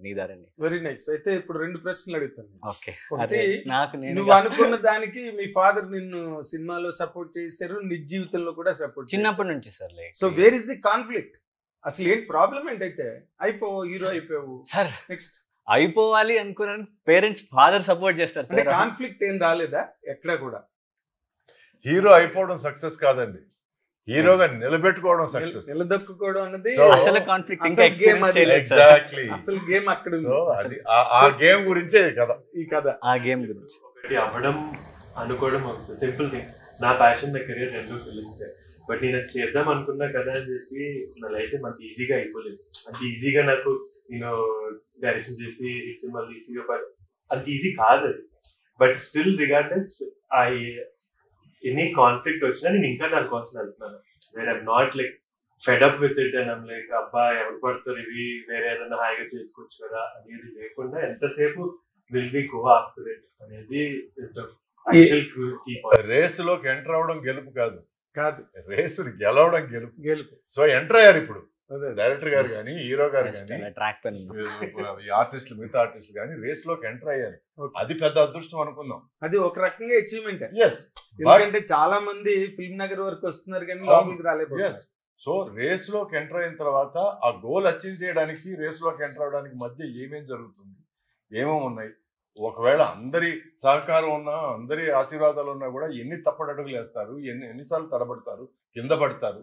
నీదారండి very nice అయితే ఇప్పుడు రెండు ప్రశ్నలు అడుగుతాను ఓకే ఒకటి, అదే నాకు నేను నువ్వు అనుకున్న దానికి మీ ఫాదర్ నిన్ను సినిమాలో సపోర్ట్ చేశారు నిజ జీవితంలో కూడా సపోర్ట్ చిన్నప్పటి నుంచి sir like so where is the conflict అసలు ఏంటి ప్రాబ్లం ఏంటైతే అయిపో హీరో అయిపోయావు సార్ నెక్స్ట్ అయిపోవాలి అనుకున్నాను పేరెంట్స్ ఫాదర్ సపోర్ట్ చేస్తారు అంటే సార్ కాన్ఫ్లిక్ట్ ఏం రాలేదా ఎక్కడ కూడా హీరో అయిపోవడం సక్సెస్ కాదండి హీరోగా నిలబెట్టుకోవడం నిల- సక్సెస్ నిలదొక్కుకోవడం అన్నది So, అసలు కాన్ఫ్లిక్ట్ ఇంకా అసలు game ఎక్స్పీరియన్స్ అది. చేయలేదు సార్ ఎగ్జాక్ట్లీ అసలు గేమ్ అక్కడ ఉంది సో అది ఆ- ఆ గేమ్ గురించే కదా ఈ కథ ఆ గేమ్ గురించి ఒకటి అవ్వడం అనుకోవడం సింపుల్ థింగ్ నా ప్యాషన్ నా కెరీర్ రెండు ఫిలిమ్స్ బట్ నేను అది చేద్దాం అనుకున్నా కదా అని చెప్పి నా లైఫ్ అంత ఈజీగా అయిపోలేదు అంత ఈజీగా నాకు నేను డైరెక్షన్ చేసి హిట్ సినిమాలు తీసి ఒక అంత ఈజీ కాదు అది but still regardless I any conflict వచ్చినా నేను ఇంకా దానికోసం వెళ్తున్నాను where I'm not like fed up with it and I'm like అబ్బా ఎవరు పడతారు ఇవి వేరే ఏదైనా హాయిగా చేసుకోవచ్చు కదా అనేది లేకుండా ఎంతసేపు will be go after it అనేది ఇస్ ద యాక్చువల్ కీ రేసులోకి ఎంటర్ అవడం గెలుపు కాదు కాదు రేసు గెలవడం గెలుపు గెలుపు సో ఎంటర్ అయ్యారు ఇప్పుడు అదే డైరెక్టర్ గారు కానీ హీరో గారు కానీ ట్రాక్ పెన్ ఈ ఆర్టిస్టులు మిగతా ఆర్టిస్టులు కానీ రేస్ లోకి ఎంటర్ అయ్యారు Okay. అది పెద్ద అదృష్టం అనుకుందాం అది ఒక రకంగా అచీవ్మెంట్ ఎస్ ఎందుకంటే చాలా మంది ఫిల్మ్ నగర్ వరకు వస్తున్నారు కానీ లోపలికి రాలేకపోతున్నారు ఎస్ సో రేస్ లోకి ఎంటర్ అయిన తర్వాత ఆ గోల్ అచీవ్ చేయడానికి రేస్ లోకి ఎంటర్ అవడానికి మధ్య ఏమేం జరుగుతుంది ఏమేమి ఉన్నాయి ఒకవేళ అందరి సహకారం ఉన్నా అందరి ఆశీర్వాదాలు ఉన్నా కూడా ఎన్ని తప్పటడుగులు వేస్తారు ఎన్ని ఎన్నిసార్లు తడబడతారు కింద పడతారు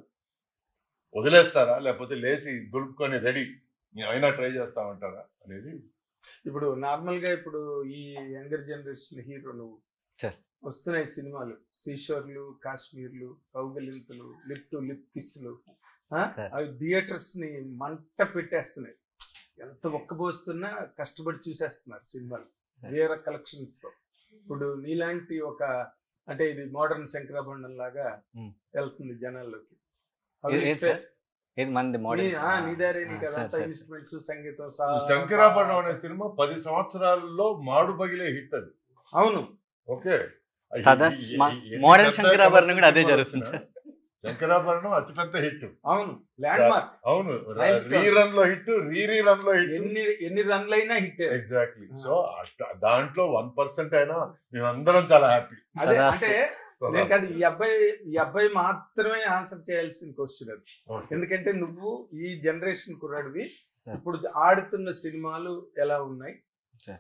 వదిలేస్తారా లేకపోతే లేచి దులుపుకొని రెడీ అయినా ట్రై చేస్తామంటారా అనేది ఇప్పుడు నార్మల్ గా ఇప్పుడు ఈ యంగర్ జనరేషన్ హీరోలు Sure. వస్తున్నాయి సినిమాలు సీషోర్లు కాశ్మీర్లు కౌగలింతలు లిప్ టు లిప్ కిస్లు Sir. అవి థియేటర్స్ ని మంట పెట్టేస్తున్నాయి ఎంత ఒక్కబోస్తున్నా కష్టపడి చూసేస్తున్నారు సినిమాలు Sir. వేరే కలెక్షన్స్ తో ఇప్పుడు నీలాంటి ఒక అంటే ఇది మోడర్న్ శంకరాభరణం లాగా Hmm. వెళ్తుంది జనాల్లోకి ఏ- ఏది సార్? ఏది మంది మోడల్ నీ- ఆ, నీదారే నీకు అదంతా ఇన్స్ట్రుమెంట్స్ సంగీతం సా- శంకరాభరణం అనే సినిమా పది సంవత్సరాల్లో మాడు పగిలే హిట్ అది అవును ఓకే తదా స్మ- మోడర్న్ శంకరాభరణం కూడా అదే జరుగుతుంది సార్. శంకరాభరణం అతిపెద్ద హిట్ అవును ల్యాండ్ మార్క్ అవును Milestone. రీ రన్ లో హిట్ రీ రీ రన్ లో హిట్ ఎన్ని ఎన్ని రన్లైనా హిట్ ఎగ్జాక్ట్లీ సో దాంట్లో వన్ పర్సెంట్ అయినా మేమందరం చాలా హ్యాపీ అదే కదా. అంటే నేను కాదు ఈ అబ్బాయి ఈ అబ్బాయి మాత్రమే ఆన్సర్ చేయాల్సిన క్వశ్చన్ అది ఎందుకంటే నువ్వు ఈ జనరేషన్ కుర్రాడివి Sir. ఇప్పుడు ఆడుతున్న సినిమాలు ఎలా ఉన్నాయి Sir.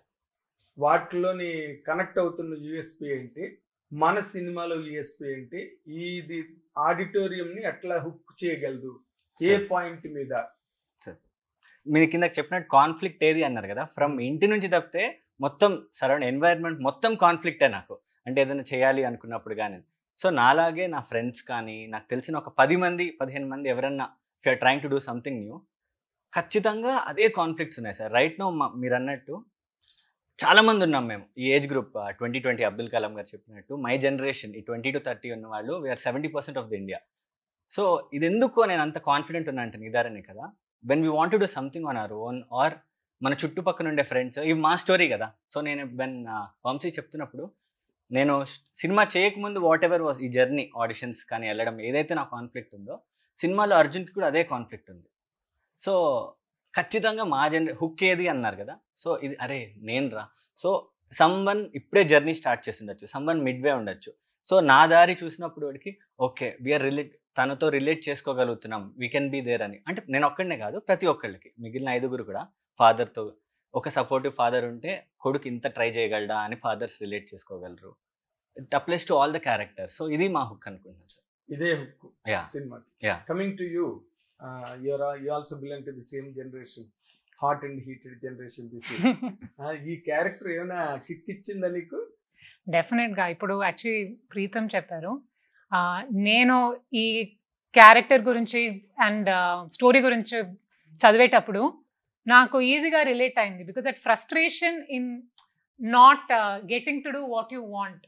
వాటిలోని కనెక్ట్ అవుతున్న యూఎస్పి ఏంటి మన సినిమాలో యూఎస్పి ఏంటి ఇది ఆడిటోరియం ని ఎట్లా హుక్ చేయగలదు ఏ Sir. పాయింట్ మీద మీరు కింద చెప్పినట్టు కాన్ఫ్లిక్ట్ ఏది అన్నారు కదా ఫ్రమ్ ఇంటి నుంచి తప్పితే మొత్తం సరౌండ్ ఎన్వైరన్మెంట్ మొత్తం కాన్ఫ్లిక్టే నాకు అంటే ఏదైనా చేయాలి అనుకున్నప్పుడు కానీ సో నాలాగే నా ఫ్రెండ్స్ కానీ నాకు తెలిసిన ఒక పది మంది పదిహేను మంది ఎవరన్నా trying to do something new ఖచ్చితంగా అదే కాన్ఫ్లిక్ట్స్ ఉన్నాయి సార్ రైట్ నో మీరు అన్నట్టు చాలా మంది ఉన్నాం మేము ఈ age group twenty twenty Abdul Kalam garu చెప్పినట్టు మై జనరేషన్ ఈ ట్వంటీ టు థర్టీ ఉన్న వాళ్ళు we are seventy percent of the India so ఇది ఎందుకు నేను అంత కాన్ఫిడెంట్ ఉన్నా అంటే నిదారనే కదా when we want do something on our own or మన చుట్టుపక్కల ఉండే ఫ్రెండ్స్ ఇవి మా స్టోరీ కదా సో నేను వెన్ వంశీ చెప్తున్నప్పుడు నేను సినిమా చేయకముందు వాట్ ఎవర్ వాస్ ఈ జర్నీ ఆడిషన్స్ కానీ వెళ్ళడం ఏదైతే నా కాన్ఫ్లిక్ట్ ఉందో సినిమాలో అర్జున్కి కూడా అదే కాన్ఫ్లిక్ట్ ఉంది సో ఖచ్చితంగా మా జనరే హుక్ ఏది అన్నారు కదా సో ఇది అరే నేను రా సో సమ్ వన్ ఇప్పుడే జర్నీ స్టార్ట్ చేసి ఉండొచ్చు సమ్ వన్ మిడ్ వే ఉండొచ్చు సో నా దారి చూసినప్పుడు వాడికి ఓకే వీఆర్ రిలేట్ తనతో రిలేట్ చేసుకోగలుగుతున్నాం వీ కెన్ బీ దేర్ అని అంటే నేను ఒక్కడనే కాదు ప్రతి ఒక్కళ్ళకి మిగిలిన ఐదుగురు కూడా ఫాదర్తో ఒక సపోర్టివ్ ఫాదర్ ఉంటే కొడుకు ఇంత ట్రై చేయగలడా అని ఫాదర్స్ రిలేట్ చేసుకోగలరు it applies to all the character so ఇది మా హుక్ అనుకుంటున్నాను సార్ ఇదే హుక్ Yeah. సినిమాకి Yeah. Coming to you you're you also belong to the same generation hot and heated generation this ఈ character ఏమైనా kick ఇచ్చిందా నీకు డెఫినెట్ గా ఇప్పుడు యాక్చువల్లీ ప్రీతం చెప్పారు ఆ, నేను ఈ క్యారెక్టర్ గురించి అండ్ స్టోరీ గురించి చదివేటప్పుడు నాకు ఈజీగా రిలేట్ అయింది because that frustration in not getting to do what you want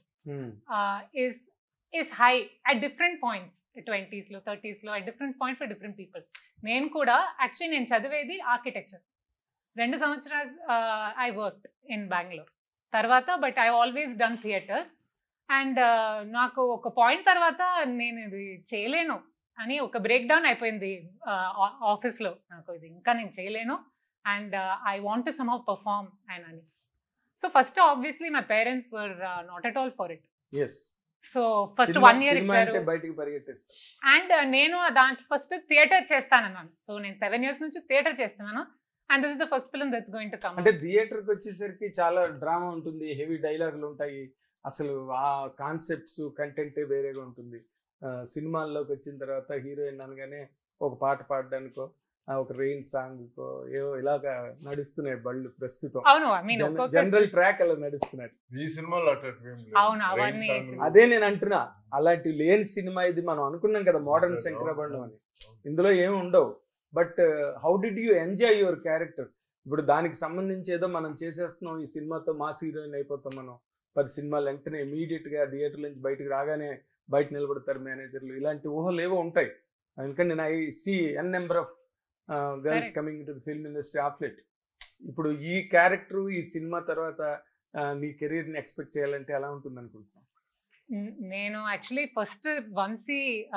is is high at different points ట్వంటీస్లో థర్టీస్లో at different point for different people నేను కూడా యాక్చువల్లీ నేను చదివేది ఆర్కిటెక్చర్ రెండు సంవత్సరాలు ఐ వర్క్ ఇన్ బెంగళూరు తర్వాత but I always done theatre and నాకు ఒక పాయింట్ తర్వాత నేను ఇది చేయలేను అని ఒక బ్రేక్ డౌన్ అయిపోయింది ఆఫీస్లో నాకు ఇది ఇంకా నేను చేయలేను and I want to somehow perform and అని so first obviously my parents were not at all for it yes so first one year ఇచ్చారు అంటే బయటికి పరిగెట్టేస్తారు అండ్ నేను దాంట్లో ఫస్ట్ థియేటర్ చేస్తానన్నాను సో నేను సెవెన్ ఇయర్స్ నుంచి థియేటర్ చేస్తున్నాను and this is the first film that's going to come అంటే థియేటర్కి వచ్చేసరికి చాలా డ్రామా ఉంటుంది హెవీ డైలాగులు ఉంటాయి అసలు ఆ కాన్సెప్ట్స్ కంటెంట్ వేరేగా ఉంటుంది ఆ, సినిమాల్లోకి వచ్చిన తర్వాత హీరోయిన్ అనగానే ఒక పాట పాడడానికో ఆ, ఒక రెయిన్ సాంగ్కో ఏవో ఇలాగా నడుస్తున్నాయి బళ్ళు ప్రస్తుతం అవును ఐ మీన్ జనరల్ ట్రాక్ అలా నడుస్తున్నాడు ఈ సినిమాలో అట్లాంటివి ఏం లేవు. అవును, Rain అవన్నీ song లు. అదే నేను అంటున్నా అలాంటి లేని సినిమా ఇది మనం అనుకున్నాం కదా మోడర్న్ అవును, శంకరబండం అని అవును. ఇందులో ఏమి ఉండవు but how did you enjoy your character ఇప్పుడు దానికి సంబంధించి ఏదో మనం చేసేస్తున్నాం ఈ సినిమాతో మాస్ హీరోయిన్ అయిపోతాం మనం పది సినిమాలు వెంటనే ఇమీడియట్ గా థియేటర్ నుంచి బయటకు రాగానే బయట నిలబడతారు మేనేజర్లు ఇలాంటి ఊహలు ఏవో ఉంటాయి ఎందుకంటే నేను I see N number of girls Correct. Coming to the film industry ఆఫ్లెట్ ఇప్పుడు ఈ క్యారెక్టర్ ఈ సినిమా తర్వాత ఆ, నీ కెరీర్ ని ఎక్స్పెక్ట్ చేయాలంటే ఎలా ఉంటుంది అనుకుంటున్నాను న- నేను యాక్చువల్లీ ఫస్ట్ వంశీ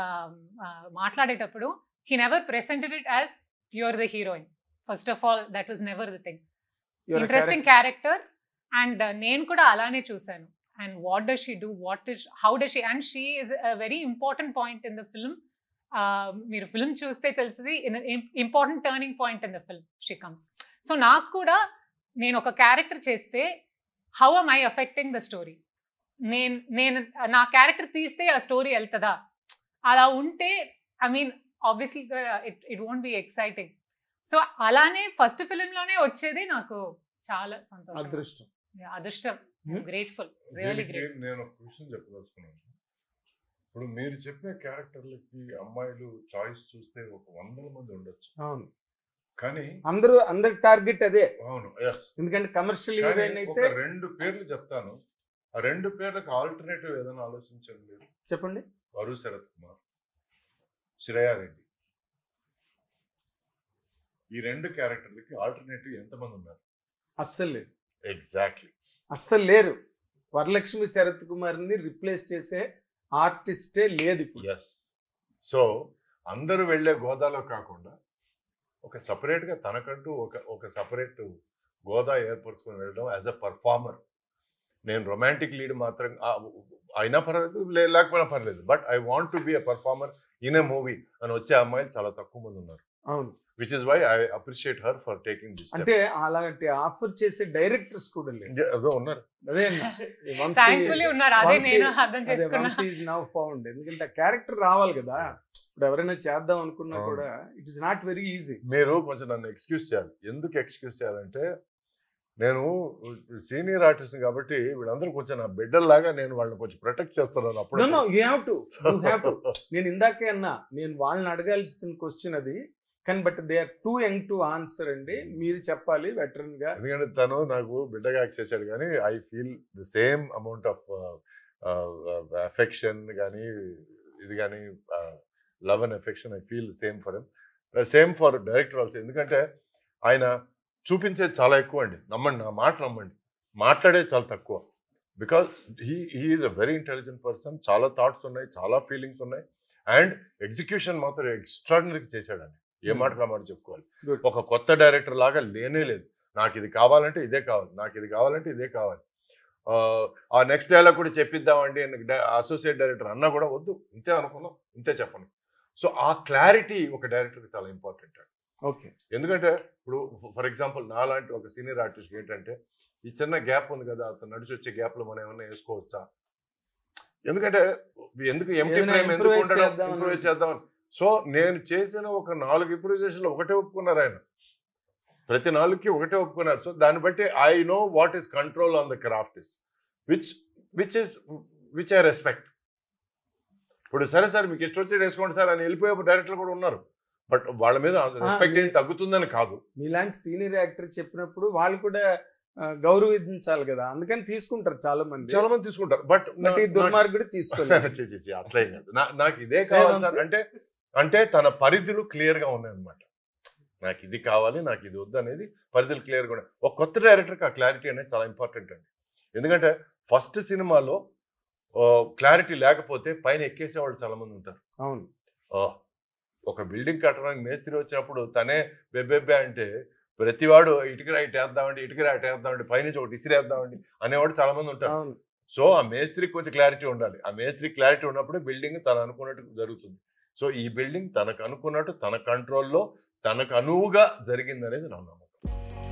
మాట్లాడేటప్పుడు he never presented it as your the heroine first of all that was never the thing interesting character and నేను కూడా అలానే చూశాను and what does she do what is how does she and she is a very important point in the film మీరు film చూస్తే తెలుస్తుంది important turning point in the film she comes so నాకు కూడా నేను ఒక క్యారెక్టర్ చేస్తే how am I affecting the story నేను నేను నా క్యారెక్టర్ తీస్తే ఆ స్టోరీ వెళ్తుందా అలా ఉంటే I mean obviously it it won't be exciting so అలానే ఫస్ట్ లోనే వచ్చేది నాకు చాలా సంతోషం అదృష్టం Yeah, అదృష్టం Hmm? గ్రేట్ఫుల్ రియలీ దీనికి గ్రేట్ నేను ఒక క్వశ్చన్ చెప్పదలుచుకున్నాను ఇప్పుడు మీరు చెప్పే క్యారెక్టర్లకి అమ్మాయిలు చాయిస్ చూస్తే ఒక వందల మంది ఉండొచ్చు అవును కానీ అందరూ అందరి టార్గెట్ అదే అవును ఎస్ ఎందుకంటే కమర్షియల్ కానీ హీరోయిన్ అయితే ఒక రెండు పేర్లు చెప్తాను ఆ రెండు పేర్లకు ఆల్టర్నేటివ్ ఏదైనా ఆలోచించండి మీరు చెప్పండి వరు శరత్ కుమార్ శ్రేయా రెడ్డి ఈ రెండు క్యారెక్టర్లకి ఆల్టర్నేటివ్ ఎంతమంది ఉన్నారు అస్సలు లేదు ఎగ్జాక్ట్లీ అస్సలు లేరు వరలక్ష్మి శరత్ కుమార్ని రిప్లేస్ చేసే ఆర్టిస్టే లేదు ఇప్పుడు ఎస్ సో అందరూ వెళ్ళే గోదాలో కాకుండా ఒక సపరేట్గా తనకంటూ ఒక ఒక సపరేట్ గోదా ఏర్పరచుకొని వెళ్ళడం యాజ్ అ పర్ఫార్మర్ నేను రొమాంటిక్ లీడ్ మాత్రం ఆ, అయినా పర్వాలేదు లే- లేకపోయినా పర్లేదు but I want to be a performer in a movie అని వచ్చే అమ్మాయిలు చాలా తక్కువ మంది ఉన్నారు అవును which is why I appreciate her for taking this అంటే అలాంటి ఆఫర్ చేసే డైరెక్టర్స్ కూడా లేరు ఉన్నారు అదే అండి. ఈ వంశీ- థ్యాంక్ఫుల్లీ ఉన్నారు అదే వంశీ- నేను అర్థం అదే చేసుకున్నా వంశీ ఇస్ నౌ ఫౌండ్ ఎందుకంటే క్యారెక్టర్ రావాలి కదా ఇప్పుడు ఎవరైనా చేద్దాం అనుకున్నా అవును. కూడా it is not very easy మీరు కొంచెం నన్ను ఎక్స్క్యూజ్ చేయాలి ఎందుకు ఎక్స్క్యూజ్ చేయాలంటే నేను సీనియర్ ఆర్టిస్ట్ కాబట్టి వీళ్ళందరూ కొంచెం నా బిడ్డల్లాగా నేను వాళ్ళని కొంచెం ప్రొటెక్ట్ చేస్తున్నాను అప్పుడు no no you have to you have to నేను ఇందాకే అన్నా నేను వాళ్ళని అడగాల్సిన క్వశ్చన్ అది కానీ but they are too young to answer అండి మీరు చెప్పాలి వెటరన్ గా ఎందుకంటే తను నాకు బిడ్డగా యాక్ట్ చేశాడు కానీ I feel the same amount of affection కానీ ఇది కానీ love and affection I feel same for them same for director also ఎందుకంటే ఆయన చూపించేది చాలా ఎక్కువ అండి నమ్మండి నా మాట నమ్మండి మాట్లాడేది చాలా తక్కువ because he he is a very intelligent person చాలా థాట్స్ ఉన్నాయి చాలా ఫీలింగ్స్ ఉన్నాయి అండ్ ఎగ్జిక్యూషన్ మాత్రం ఎక్స్ట్రాడినరీగా చేశాడండి ఏ Hmm. మాట కా మాట చెప్పుకోవాలి Good. ఒక కొత్త డైరెక్టర్ లాగా లేనే లేదు నాకు ఇది కావాలంటే ఇదే కావాలి నాకు ఇది కావాలంటే ఇదే కావాలి ఆ, ఆ నెక్స్ట్ డైలాగ్ కూడా చెప్పిద్దామండి అసోసియేట్ డైరెక్టర్ అన్నా కూడా వద్దు ఇంతే అనుకున్నాం ఇంతే చెప్పండి సో ఆ క్లారిటీ ఒక డైరెక్టర్కి చాలా ఇంపార్టెంట్ ఓకే ఎందుకంటే ఇప్పుడు ఫర్ ఎగ్జాంపుల్ నాలాంటి ఒక సీనియర్ ఆర్టిస్ట్ ఏంటంటే ఈ చిన్న గ్యాప్ ఉంది కదా అతను నడిచి వచ్చే గ్యాప్ లో మనం ఏమన్నా వేసుకోవచ్చా ఎందుకంటే ఎందుకు ఎంటీ ఏదైనా ఫ్రేమ్ ఎందుకు improvise ఉండడం చేద్దామని. ఇంప్రూవ్ చేద్దామని సో నేను చేసిన ఒక నాలుగు ఇంప్రూవైజేషన్లు ఒకటే ఒప్పుకున్నారు ఆయన ప్రతి నాలుగుకి ఒకటే ఒప్పుకున్నారు సో దాన్ని బట్టి I know what is control on the craft is which which is which I respect ఇప్పుడు సరే సార్ మీకు ఇష్టం వచ్చి వేసుకోండి సార్ అని వెళ్ళిపోయే డైరెక్టర్లు కూడా ఉన్నారు బట్ వాళ్ళ మీద రెస్పెక్ట్ ఏం మీ- తగ్గుతుందని కాదు మీలాంటి సీనియర్ యాక్టర్ చెప్పినప్పుడు వాళ్ళు కూడా ఆ, గౌరవించాలి కదా అందుకని తీసుకుంటారు చాలా మంది చాలా మంది తీసుకుంటారు బట్ బట్ ఈ దుర్మార్గుడు తీసుకోలేదు ఛీ, ఛీ, ఛీ, అట్లా ఏం కాదు. నా- నాకు ఇదే కావాలి సార్ అంటే అంటే తన పరిధులు క్లియర్ గా ఉన్నాయన్నమాట నాకు ఇది కావాలి నాకు ఇది వద్దు అనేది పరిధులు క్లియర్ గా ఉన్నాయి ఒక కొత్త డైరెక్టర్కి ఆ క్లారిటీ అనేది చాలా ఇంపార్టెంట్ అండి ఎందుకంటే ఫస్ట్ సినిమాలో క్లారిటీ లేకపోతే పైన ఎక్కేసే వాళ్ళు చాలా మంది ఉంటారు అవును ఆ, ఒక బిల్డింగ్ కట్టడానికి మేస్త్రి వచ్చినప్పుడు తనే బెబ్బెబ్బే అంటే ప్రతివాడు ఇటుక ఇటు వేద్దామండి ఇటుక ఇటు వేద్దామండి పైనుంచి ఒకటి ఇసిరేద్దామండి అనేవాడు చాలా మంది ఉంటారు అవును సో ఆ మేస్త్రికి కొంచెం క్లారిటీ ఉండాలి ఆ మేస్త్రి క్లారిటీ ఉన్నప్పుడు బిల్డింగ్ తను అనుకున్నట్టు జరుగుతుంది సో ఈ బిల్డింగ్ తనకు అనుకున్నట్టు తన కంట్రోల్లో తనకు అనువుగా జరిగిందనేది నా నమ్మకం